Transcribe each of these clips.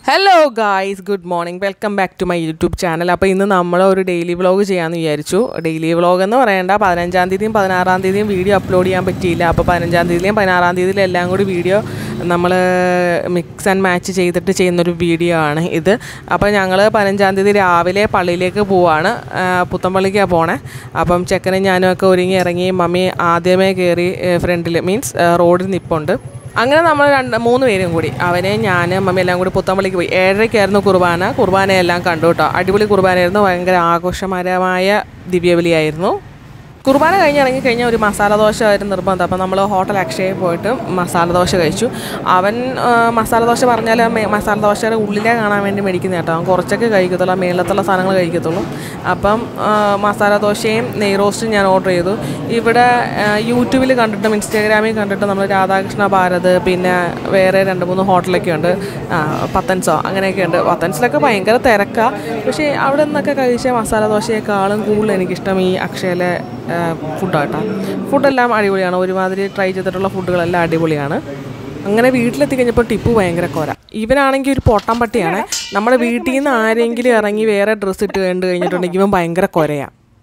hello guys good morning welcome back to my YouTube channel അപ്പോൾ ഇന്ന് നമ്മൾ ഒരു ഡെയിലി വ്ളോഗ് ചെയ്യാമെന്ന് വിചാരിച്ചു ഡെയിലി വ്ളോഗ് എന്ന് പറയേണ്ട പതിനഞ്ചാം തീയതിയും പതിനാറാം തീയതിയും വീഡിയോ അപ്ലോഡ് ചെയ്യാൻ പറ്റിയില്ല അപ്പോൾ പതിനഞ്ചാം തീയതിയിലും പതിനാറാം തീയതിയിലും എല്ലാം കൂടി വീഡിയോ നമ്മൾ മിക്സ് ആൻഡ് മാച്ച് ചെയ്തിട്ട് ചെയ്യുന്നൊരു വീഡിയോ ആണ് ഇത് അപ്പോൾ ഞങ്ങൾ പതിനഞ്ചാം തീയതി രാവിലെ പള്ളിയിലേക്ക് പോവാണ് ആ, പുത്തമ്പള്ളിക്കാണ് പോണേ അപ്പം ചെക്കനും ഞാനും ഒക്കെ ഒരുങ്ങി ഇറങ്ങി മമ്മി ആദ്യമേ കയറി ഫ്രണ്ടിൽ മീൻസ് റോഡിൽ നിൽപ്പുണ്ട് അങ്ങനെ നമ്മൾ രണ്ട് മൂന്ന് പേരും കൂടി അവനെ ഞാൻ മമ്മി എല്ലാം കൂടി പുത്തമ്പള്ളിക്ക് പോയി ഏഴരയ്ക്കായിരുന്നു കുർബാന കുർബാനയെല്ലാം കണ്ടു കേട്ടോ അടിപൊളി കുർബാനയായിരുന്നു ഭയങ്കര ആഘോഷപരമായ ദിവ്യബലിയായിരുന്നു കുർബാന കഴിഞ്ഞ് ഇറങ്ങി കഴിഞ്ഞാൽ ഒരു മസാല ദോശ ആയിരുന്നു നിർബന്ധം അപ്പോൾ നമ്മൾ ഹോട്ടൽ അക്ഷയയിൽ പോയിട്ട് മസാല ദോശ കഴിച്ചു അവൻ ആ, മസാല ദോശ പറഞ്ഞാൽ മേ- മസാല ദോശയുടെ ഉള്ളിലേ കാണാൻ വേണ്ടി മേടിക്കുന്ന കേട്ടോ അവൻ കുറച്ചൊക്കെ കഴിക്കത്തുള്ളൂ ആ മേളത്തുള്ള സാധനങ്ങൾ കഴിക്കത്തുള്ളൂ അപ്പം ആ, മസാല ദോശയും നെയ് റോസ്റ്റും ഞാൻ ഓർഡർ ചെയ്തു ഇവിടെ ആ, യൂട്യൂബിൽ കണ്ടിട്ടും ഇൻസ്റ്റാഗ്രാമിൽ കണ്ടിട്ടും നമ്മൾ രാധാകൃഷ്ണ ഭാരത് പിന്നെ വേറെ രണ്ട് മൂന്ന് ഹോട്ടലൊക്കെ ഉണ്ട് ആ, പത്തൻസോ അങ്ങനെയൊക്കെ ഉണ്ട് പത്തൻസിലൊക്കെ ഭയങ്കര തിരക്കാണ് പക്ഷേ അവിടെ നിന്നൊക്കെ കഴിച്ച മസാല ദോശയെക്കാളും കൂടുതൽ എനിക്കിഷ്ടം ഈ അക്ഷയയിലെ ഫുഡാട്ടോ ഫുഡെല്ലാം അടിപൊളിയാണ് ഒരുമാതിരി ട്രൈ ചെയ്തിട്ടുള്ള ഫുഡുകളെല്ലാം അടിപൊളിയാണ് അങ്ങനെ വീട്ടിലെത്തി കഴിഞ്ഞപ്പോൾ ടിപ്പു ഭയങ്കര കൊര ഇവനാണെങ്കിൽ ഒരു പൊട്ടം പട്ടിയാണ് നമ്മുടെ വീട്ടിൽ നിന്ന് ആരെങ്കിലും ഇറങ്ങി വേറെ ഡ്രസ്സ് ഇട്ട് കണ്ടു കഴിഞ്ഞിട്ടുണ്ടെങ്കിൽ ഇവൻ ഭയങ്കര കൊരയാ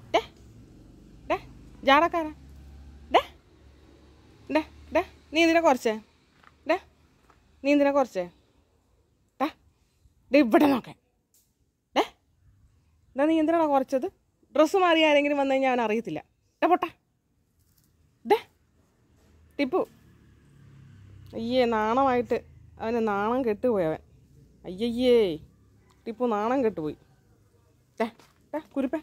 ജാടക്കാരാ നീ എന്തിനാ കുറച്ചേ ഡേ നീ എന്തിനാ കുറച്ചേ ഡാ ഡേ ഇവിടെ നോക്കേ ഡേ എന്നാ നീ എന്തിനാണ് കുറച്ചത് ഡ്രസ്സ് മാറി ആരെങ്കിലും വന്നു കഴിഞ്ഞാൽ അവൻ അറിയത്തില്ല ഡേ പൊട്ടാ ഡേ ടിപ്പു അയ്യേ നാണമായിട്ട് അവന് നാണം കെട്ടുപോയി അവൻ അയ്യയ്യേ ടിപ്പു നാണം കെട്ടുപോയി ഡേ ഡേ കുരുപ്പേ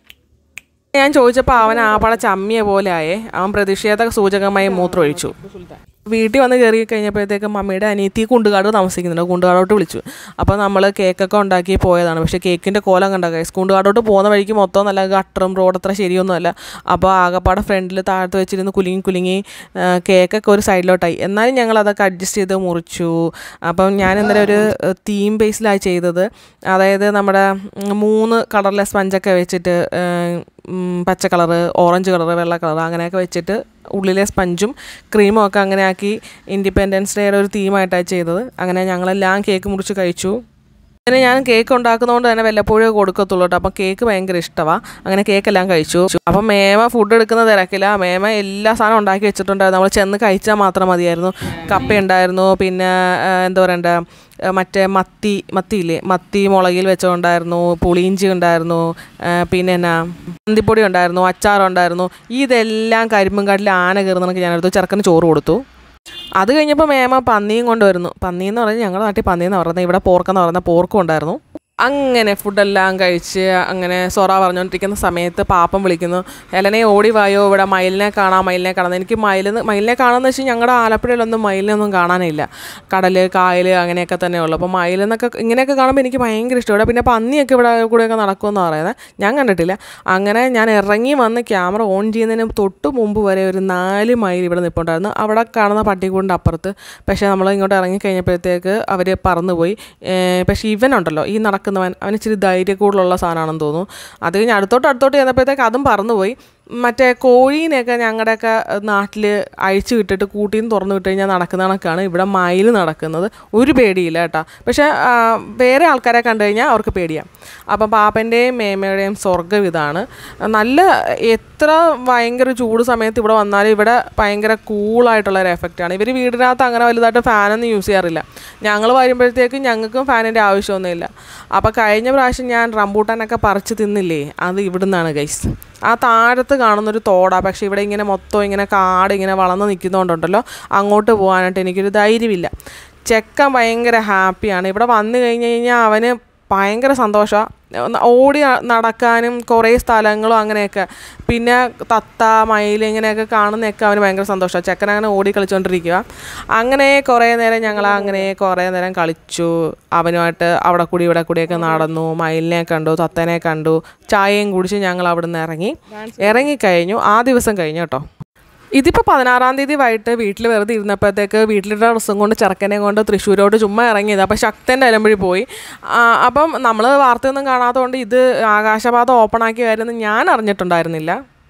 ഞാൻ ചോദിച്ചപ്പോൾ അവൻ ആപ്പള ചമ്മിയ പോലെ ആയേ അവൻ പ്രതിഷേധ സൂചകമായി മൂത്രമൊഴിച്ചു വീട്ടിൽ വന്ന് കയറി കഴിഞ്ഞപ്പോഴത്തേക്കും മമ്മിയുടെ അനിയത്തി കുണ്ടുകാട് താമസിക്കുന്നുണ്ട് കുണ്ടുകാടോട്ട് വിളിച്ചു അപ്പോൾ നമ്മൾ കേക്കൊക്കെ ഉണ്ടാക്കി പോയതാണ് പക്ഷേ കേക്കിൻ്റെ കോലം കണ്ട കൈസ് കുണ്ടുകാടോട്ട് പോകുന്ന വഴിക്ക് മൊത്തം നല്ല ഗട്ടറും റോഡ് അത്ര ശരിയൊന്നുമല്ല അപ്പോൾ ആകപ്പാടെ ഫ്രണ്ടിൽ താഴത്ത് വെച്ചിരുന്ന് കുലുങ്ങി കുലുങ്ങി ആ, കേക്കൊക്കെ ഒരു സൈഡിലോട്ടായി എന്നാലും ഞങ്ങൾ അതൊക്കെ അഡ്ജസ്റ്റ് ചെയ്ത് മുറിച്ചു അപ്പം ഞാൻ ഇന്നലെ ഒരു തീം ബേസിലാണ് ചെയ്തത് അതായത് നമ്മുടെ ഉം, മൂന്ന് കളറിലെ സ്പഞ്ചൊക്കെ വെച്ചിട്ട് ഏഹ്, ഉം, പച്ച കളറ് ഓറഞ്ച് കളറ് വെള്ള കളറ് അങ്ങനെയൊക്കെ വെച്ചിട്ട് ഉള്ളിലെ സ്പഞ്ചും ക്രീമും ഒക്കെ അങ്ങനെ ആക്കി ഇൻഡിപെൻഡൻസ് ഡേയുടെ ഒരു തീമായിട്ടാണ് ചെയ്തത് അങ്ങനെ ഞങ്ങളെല്ലാം കേക്ക് മുറിച്ച് കഴിച്ചു അങ്ങനെ ഞാൻ കേക്ക് ഉണ്ടാക്കുന്നതുകൊണ്ട് തന്നെ വല്ലപ്പോഴേ കൊടുക്കത്തുള്ളൂ കേട്ടോ അപ്പം കേക്ക് ഭയങ്കര ഇഷ്ടമാണ് അങ്ങനെ കേക്കെല്ലാം കഴിച്ചു അപ്പം മേമ ഫുഡ് എടുക്കുന്ന തിരക്കില്ല മേമ എല്ലാ സാധനവും ഉണ്ടാക്കി വെച്ചിട്ടുണ്ടായിരുന്നു നമ്മൾ ചെന്ന് കഴിച്ചാൽ മാത്രം മതിയായിരുന്നു കപ്പ ഉണ്ടായിരുന്നു പിന്നെ ആ, എന്താ പറയണ്ട ആ, മറ്റേ മത്തി മത്തിയില്ലേ മത്തി മുളകിൽ വെച്ചുണ്ടായിരുന്നു പുളിയിഞ്ചി ഉണ്ടായിരുന്നു ആ, പിന്നെ എന്നാ മന്തിപ്പൊടി ഉണ്ടായിരുന്നു അച്ചാറുണ്ടായിരുന്നു ഇതെല്ലാം കരിമ്പും കാട്ടിൽ ആന കയറുന്നതൊക്കെ ഞാനെടുത്തു ചെറുക്കന് ചോറ് കൊടുത്തു അത് കഴിഞ്ഞപ്പോൾ മേമ പന്നിയും കൊണ്ടുവരുന്നു പന്നി എന്ന് പറഞ്ഞാൽ ഞങ്ങളുടെ നാട്ടിൽ പന്നി എന്ന് പറയുന്നത് ഇവിടെ പോർക്കെന്ന് പറയുന്ന പോർക്കും ഉണ്ടായിരുന്നു അങ്ങനെ ഫുഡെല്ലാം കഴിച്ച് അങ്ങനെ സൊറ പറഞ്ഞുകൊണ്ടിരിക്കുന്ന സമയത്ത് പാപ്പം വിളിക്കുന്നു ഹെലനെ ഓടി വായോ ഇവിടെ മയിലിനെ കാണാം മയിലിനെ കാണാം എനിക്ക് മയിലിന് മയിലിനെ കാണാമെന്ന് വെച്ചാൽ ഞങ്ങളുടെ ആലപ്പുഴയിലൊന്നും മയിലിനൊന്നും കാണാനില്ല കടൽ കായൽ അങ്ങനെയൊക്കെ തന്നെ ഉള്ളു അപ്പോൾ മയിലെന്നൊക്കെ ഇങ്ങനെയൊക്കെ കാണുമ്പോൾ എനിക്ക് ഭയങ്കര ഇഷ്ടം ഇവിടെ പിന്നെ പന്നിയൊക്കെ ഇവിടെ കൂടെയൊക്കെ നടക്കുമെന്ന് പറയുന്നത് ഞാൻ കണ്ടിട്ടില്ല അങ്ങനെ ഞാൻ ഇറങ്ങി വന്ന് ക്യാമറ ഓൺ ചെയ്യുന്നതിന് തൊട്ട് മുമ്പ് വരെ ഒരു നാല് മൈൽ ഇവിടെ നിൽപ്പുണ്ടായിരുന്നു അവിടെ കാണുന്ന പട്ടിക്കൂടിൻ്റെ അപ്പുറത്ത് പക്ഷേ നമ്മൾ ഇങ്ങോട്ട് ഇറങ്ങി കഴിഞ്ഞപ്പോഴത്തേക്ക് അവർ പറന്നുപോയി ഏഹ് പക്ഷേ ഇവനുണ്ടല്ലോ ഈ നടക്കുന്നവൻ അവന് ഇച്ചിരി ധൈര്യ കൂടുതലുള്ള സാധനമാണെന്ന് തോന്നുന്നു അത് കഴിഞ്ഞ് അടുത്തോട്ട് അടുത്തോട്ട് ചെന്നപ്പോഴത്തേക്ക് അതും പറന്നുപോയി മറ്റേ കോഴീനെയൊക്കെ ഞങ്ങളുടെയൊക്കെ നാട്ടിൽ അഴിച്ചു വിട്ടിട്ട് കൂട്ടിൽ നിന്ന് തുറന്നു വിട്ട് കഴിഞ്ഞാൽ നടക്കുന്ന കണക്കാണ് ഇവിടെ മയിൽ നടക്കുന്നത് ഒരു പേടിയില്ല കേട്ടോ പക്ഷേ ആ, വേറെ ആൾക്കാരെ കണ്ടു കഴിഞ്ഞാൽ അവർക്ക് പേടിയാണ് അപ്പം പാപ്പൻ്റെയും മേമയുടെയും സ്വർഗ്ഗം ഇതാണ് നല്ല എത്ര ഭയങ്കര ചൂട് സമയത്ത് ഇവിടെ വന്നാലും ഇവിടെ ഭയങ്കര കൂളായിട്ടുള്ള ഒരു എഫക്റ്റാണ് ഇവർ വീടിനകത്ത് അങ്ങനെ വലുതായിട്ട് ഫാനൊന്നും യൂസ് ചെയ്യാറില്ല ഞങ്ങൾ വരുമ്പോഴത്തേക്കും ഞങ്ങൾക്കും ഫാനിൻ്റെ ആവശ്യമൊന്നുമില്ല അപ്പോൾ കഴിഞ്ഞ പ്രാവശ്യം ഞാൻ റംബൂട്ടാനൊക്കെ പറിച്ച് തിന്നില്ലേ അത് ഇവിടുന്നാണ് ഗൈസ് ആ താഴത്ത് കാണുന്നൊരു തോടാ പക്ഷേ ഇവിടെ ഇങ്ങനെ മൊത്തം ഇങ്ങനെ കാട് ഇങ്ങനെ വളർന്ന് നിൽക്കുന്നതുകൊണ്ടുണ്ടല്ലോ അങ്ങോട്ട് പോകാനായിട്ട് എനിക്കൊരു ധൈര്യമില്ല ചെക്കൻ ഭയങ്കര ഹാപ്പിയാണ് ഇവിടെ വന്നു കഴിഞ്ഞ് കഴിഞ്ഞാൽ അവന് ഭയങ്കര സന്തോഷമാണ് ഓടി നടക്കാനും കുറേ സ്ഥലങ്ങളും അങ്ങനെയൊക്കെ പിന്നെ തത്ത മയിൽ ഇങ്ങനെയൊക്കെ കാണുന്നതൊക്കെ അവന് ഭയങ്കര സന്തോഷമാണ് ചെക്കൻ അങ്ങനെ ഓടി കളിച്ചുകൊണ്ടിരിക്കുക അങ്ങനെ കുറേ നേരം ഞങ്ങൾ അങ്ങനെ കുറേ നേരം കളിച്ചു അവനുമായിട്ട് അവിടെ കൂടി ഇവിടെ കൂടിയൊക്കെ നടന്നു മയിലിനെ കണ്ടു തത്തനെ കണ്ടു ചായയും കുടിച്ച് ഞങ്ങൾ അവിടെ നിന്ന് ഇറങ്ങി ഇറങ്ങിക്കഴിഞ്ഞു ആ ദിവസം കഴിഞ്ഞു കേട്ടോ ഇതിപ്പോൾ പതിനാറാം തീയതി വൈകിട്ട് വീട്ടിൽ വെറുതെ ഇരുന്നപ്പോഴത്തേക്ക് വീട്ടിലിട്ട ഡ്രസ്സും കൊണ്ട് ചെറുക്കനെ കൊണ്ട് തൃശ്ശൂരോട്ട് ചുമ്മാ ഇറങ്ങിയത് അപ്പോൾ ശക്തൻ്റെ അലമ്പഴി പോയി ആ, അപ്പം നമ്മൾ വാർത്തയൊന്നും കാണാത്തതുകൊണ്ട് ഇത് ആകാശപാത ഓപ്പൺ ആക്കിയ കാര്യം ഞാൻ അറിഞ്ഞിട്ടുണ്ടായിരുന്നില്ല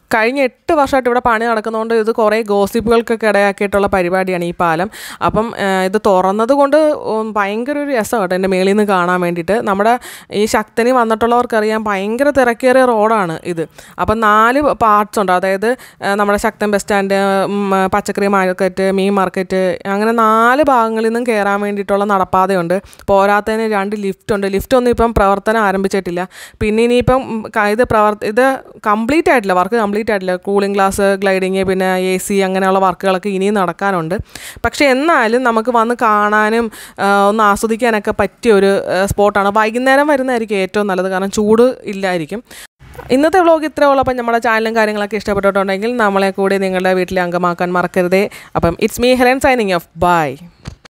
കഴിഞ്ഞ എട്ട് വർഷമായിട്ട് ഇവിടെ പണി നടക്കുന്നതുകൊണ്ട് ഇത് കുറേ ഗോസിപ്പുകൾക്കൊക്കെ ഇടയാക്കിയിട്ടുള്ള പരിപാടിയാണ് ഈ പാലം അപ്പം ആ, ഇത് തുറന്നത് കൊണ്ട് ഉം, ഭയങ്കര ഒരു രസം കേട്ടോ എൻ്റെ മേളിൽ നിന്ന് കാണാൻ വേണ്ടിയിട്ട് നമ്മുടെ ഈ ശക്തനി വന്നിട്ടുള്ളവർക്കറിയാം ഭയങ്കര തിരക്കേറിയ റോഡാണ് ഇത് അപ്പം നാല് പാർട്സ് ഉണ്ട് അതായത് ആ, നമ്മുടെ ശക്തൻ ബസ് സ്റ്റാൻഡ് ഉം, പച്ചക്കറി മാർക്കറ്റ് മീൻ മാർക്കറ്റ് അങ്ങനെ നാല് ഭാഗങ്ങളിൽ നിന്നും കയറാൻ വേണ്ടിയിട്ടുള്ള നടപ്പാതയുണ്ട് പോരാത്തതിന് രണ്ട് ലിഫ്റ്റ് ഉണ്ട് ലിഫ്റ്റ് ഒന്നും ഇപ്പം പ്രവർത്തനം ആരംഭിച്ചിട്ടില്ല പിന്നെ ഇനിയിപ്പം ഉം, ക- ഇത് പ്രവർ ഇത് കംപ്ലീറ്റ് ആയിട്ടില്ല വർക്ക് കംപ്ലീറ്റ് ആയിട്ടില്ല കൂളിംഗ് ഗ്ലാസ് ഗ്ലൈഡിങ് പിന്നെ എ സി അങ്ങനെയുള്ള വർക്കുകളൊക്കെ ഇനിയും നടക്കാനുണ്ട് പക്ഷേ എന്നാലും നമുക്ക് വന്ന് കാണാനും ആ, ഒന്ന് ആസ്വദിക്കാനൊക്കെ പറ്റിയ ഒരു ആ, സ്പോട്ടാണ് വൈകുന്നേരം വരുന്നതായിരിക്കും ഏറ്റവും നല്ലത് കാരണം ചൂട് ഇല്ലായിരിക്കും ഇന്നത്തെ വ്ളോഗ് ഇത്രേ ഉള്ളൂ അപ്പം നമ്മുടെ ചാനലും കാര്യങ്ങളൊക്കെ ഇഷ്ടപ്പെട്ടിട്ടുണ്ടെങ്കിൽ നമ്മളെ കൂടി നിങ്ങളുടെ വീട്ടിലെ അംഗമാക്കാൻ മറക്കരുതേ അപ്പം it's me Helen signing off by